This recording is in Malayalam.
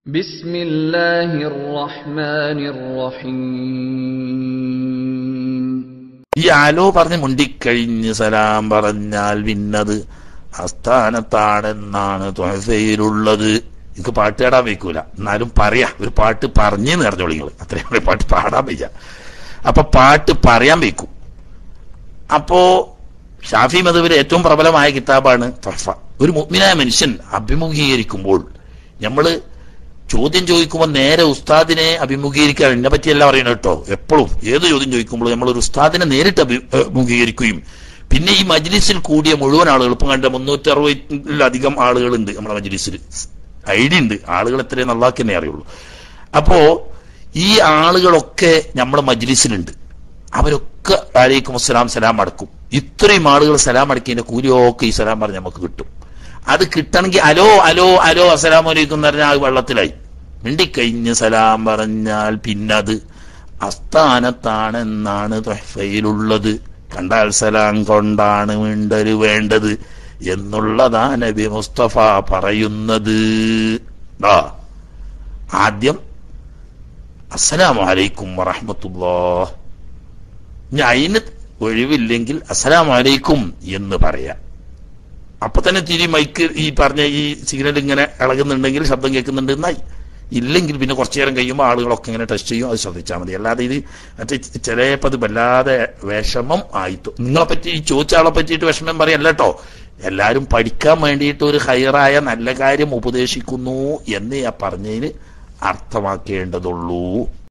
بسم الله الرحمن الرحيم ഈ ആലോ പറഞ്ഞ് മുണ്ടിക്കഴിഞ്ഞ് സലാം പറഞ്ഞാൽ പിന്നത് അസ്ഥാനത്താണെന്നാണ് തൊഹഫയിലുള്ളത് എനിക്ക് പാട്ട് പാടാൻ വയ്ക്കൂല എന്നാലും പറയാ ഒരു പാട്ട് പറഞ്ഞു നിറഞ്ഞോളൂ നിങ്ങൾ അത്രയും കൂടി പാട്ട് പാടാൻ വയ്യ അപ്പൊ പാട്ട് പറയാൻ വയ്ക്കും അപ്പോ ഷാഫി മധുവിലെ ഏറ്റവും പ്രബലമായ കിതാബാണ് തൊഹഫ ഒരു മുഗ്മിനായ മനുഷ്യൻ അഭിമുഖീകരിക്കുമ്പോൾ നമ്മള് ചോദ്യം ചോദിക്കുമ്പോൾ നേരെ ഉസ്താദിനെ അഭിമുഖീകരിക്കാൻ എന്നെ പറ്റിയല്ല പറയുന്നത് കേട്ടോ എപ്പോഴും ഏത് ചോദ്യം ചോദിക്കുമ്പോൾ നമ്മൾ ഒരു ഉസ്താദിനെ നേരിട്ട് അഭി- അഭിമുഖീകരിക്കുകയും പിന്നെ ഈ മജ്ലിസിൽ കൂടിയ മുഴുവൻ ആളുകൾ ഇപ്പം കണ്ട മുന്നൂറ്റി അറുപതിലധികം ആളുകളുണ്ട് നമ്മുടെ മജ്ലിസിൽ ഐഡിയ ഉണ്ട് ആളുകൾ എത്രയും നല്ലാക്കി തന്നെ അറിയുള്ളൂ അപ്പോ ഈ ആളുകളൊക്കെ നമ്മുടെ മജ്ലിസിലുണ്ട് അവരൊക്കെ അലൈക്കും അസ്സലാം സലാം അടക്കും ഇത്രയും ആളുകൾ സലാം അടക്കിയതിന്റെ കൂലിയൊക്കെ ഈ സലാം പറഞ്ഞ് നമുക്ക് കിട്ടും അത് കിട്ടണമെങ്കിൽ അലോ അലോ അലോ അസ്സലാം വലൈക്കും എന്ന് പറഞ്ഞാൽ അത് വെള്ളത്തിലായി മിണ്ടിക്കഴിഞ്ഞ് സലാം പറഞ്ഞാൽ പിന്നത് അസ്ഥാനത്താണെന്നാണ് തൊഹഫയിലുള്ളത് കണ്ടാൽ സലാം കൊണ്ടാണ് മിണ്ടല് വേണ്ടത് എന്നുള്ളതാ നബി മുസ്തഫ പറയുന്നത് ദാ, ആദ്യം അസ്സലാമു അലൈക്കും വറഹ്മത്തുള്ളാ ഇനി അതിന് ഒഴിവില്ലെങ്കിൽ അസ്സലാമു അലൈക്കും എന്ന് പറയാം അപ്പൊ തന്നെ തിരി മൈക്ക് ഈ പറഞ്ഞ ഈ സിഗ്നൽ ഇങ്ങനെ ഇളകുന്നുണ്ടെങ്കിൽ ശബ്ദം കേൾക്കുന്നുണ്ട് എന്നായി ഇല്ലെങ്കിൽ പിന്നെ കുറച്ചു നേരം കഴിയുമ്പോൾ ആളുകളൊക്കെ ഇങ്ങനെ ടെസ്റ്റ് ചെയ്യും അത് ശ്രദ്ധിച്ചാൽ മതി അല്ലാതെ ഇത് മറ്റേ ചിലപ്പോൾ അത് വല്ലാതെ വിഷമം ആയിട്ടോ നിങ്ങളെ പറ്റി ഈ ചോദിച്ച ആളെ പറ്റിയിട്ട് വിഷമം പറയല്ല കേട്ടോ എല്ലാവരും പഠിക്കാൻ വേണ്ടിയിട്ട് ഒരു ഹയറായ നല്ല കാര്യം ഉപദേശിക്കുന്നു എന്ന് ഞാൻ പറഞ്ഞതിന് അർത്ഥമാക്കേണ്ടതുള്ളൂ